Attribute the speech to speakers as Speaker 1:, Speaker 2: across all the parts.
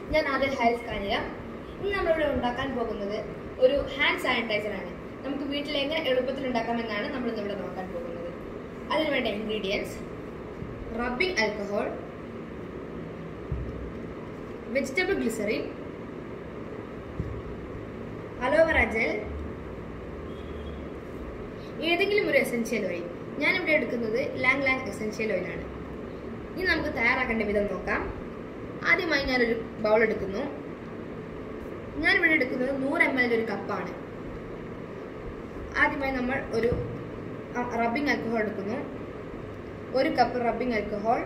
Speaker 1: ഞാൻ ആദ്യം ഹാരിസ് കാനിയ ഇന്ന് നമ്മളിവിടെ ഉണ്ടാക്കാൻ പോകുന്നത് ഒരു ഹാൻഡ് സാനിറ്റൈസർ ആണ് നമുക്ക് വീട്ടിൽ എങ്ങനെ എളുപ്പത്തിൽ ഉണ്ടാക്കാമെന്നാണ് നമ്മൾ ഇന്നിവിടെ നോക്കാൻ പോകുന്നത് അതിന് വേണ്ട ingredients rubbing alcohol vegetable glycerin aloe vera gel ഏതെങ്കിലും ഒരു എസെൻഷ്യൽ ഓയിൽ ഞാനിവിടെ എടുക്കുന്നത് ലാങ് ലാങ് എസെൻഷ്യൽ ഓയിലാണ് ഇനി നമുക്ക് തയ്യാറാക്കേണ്ട വിധം നോക്കാം ആദ്യമായി ഞാനൊരു ബൗൾ എടുക്കുന്നു ഞാനിവിടെ എടുക്കുന്നത് നൂറ് എം എൽ ഒരു കപ്പാണ് ആദ്യമായി നമ്മൾ ഒരു റബ്ബിംഗ് ആൽക്കഹോൾ എടുക്കുന്നു ഒരു cup rubbing alcohol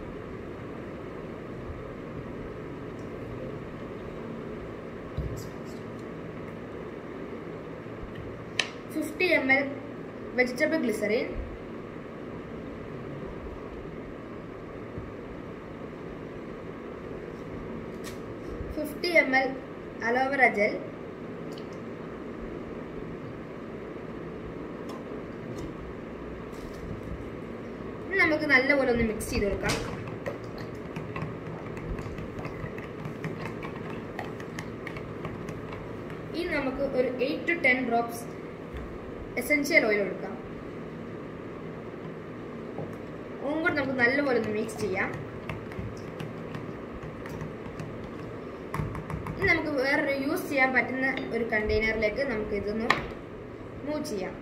Speaker 1: fifty M L vegetable glycerin fifty M L aloe vera gel ഇനി നമുക്ക് നല്ലപോലെ ഒന്ന് മിക്സ് ചെയ്ത് കൊടുക്കാം ഇനി നമുക്ക് ഒരു eight to ten drops essential oil കൊടുക്കാം അതും കൂടെ നമുക്ക് നല്ലപോലെ ഒന്ന് മിക്സ് ചെയ്യാം ഇനി നമുക്ക് വേറൊരു യൂസ് ചെയ്യാൻ പറ്റുന്ന ഒരു കണ്ടെയ്നറിലേക്ക് നമുക്ക് ഇതൊന്ന് മൂവ് ചെയ്യാം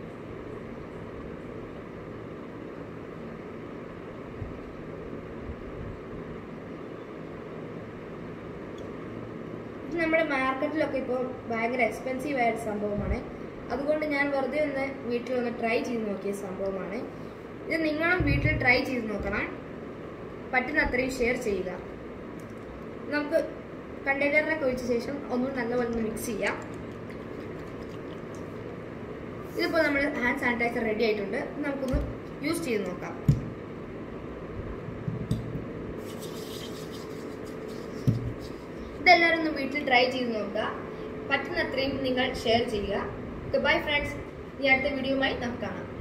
Speaker 1: ഇത് നമ്മുടെ മാർക്കറ്റിലൊക്കെ ഇപ്പോൾ ഭയങ്കര എക്സ്പെൻസീവ് ആയ ഒരു സംഭവമാണ് അതുകൊണ്ട് ഞാൻ വെറുതെ ഒന്ന് വീട്ടിൽ ഒന്ന് ട്രൈ ചെയ്ത് നോക്കിയ സംഭവമാണ് ഇത് നിങ്ങളും വീട്ടിൽ ട്രൈ ചെയ്ത് നോക്കണം പറ്റുന്ന അത്രയും ഷെയർ ചെയ്യുക നമുക്ക് കണ്ടെയ്നറിലൊക്കെ ഒഴിച്ച ശേഷം ഒന്നും നല്ലപോലെ ഒന്ന് മിക്സ് ചെയ്യാം ഇതിപ്പോൾ നമ്മൾ ഹാൻഡ് സാനിറ്റൈസർ റെഡി ആയിട്ടുണ്ട് ഇത് നമുക്കൊന്ന് യൂസ് ചെയ്ത് നോക്കാം ഇതെല്ലാവരും ഒന്ന് വീട്ടിൽ ട്രൈ ചെയ്ത് നോക്കുക പറ്റുന്ന അത്രയും നിങ്ങൾ ഷെയർ ചെയ്യുക ബൈ ഫ്രണ്ട്സ് ഈ അടുത്ത വീഡിയോയുമായി നമുക്ക് കാണാം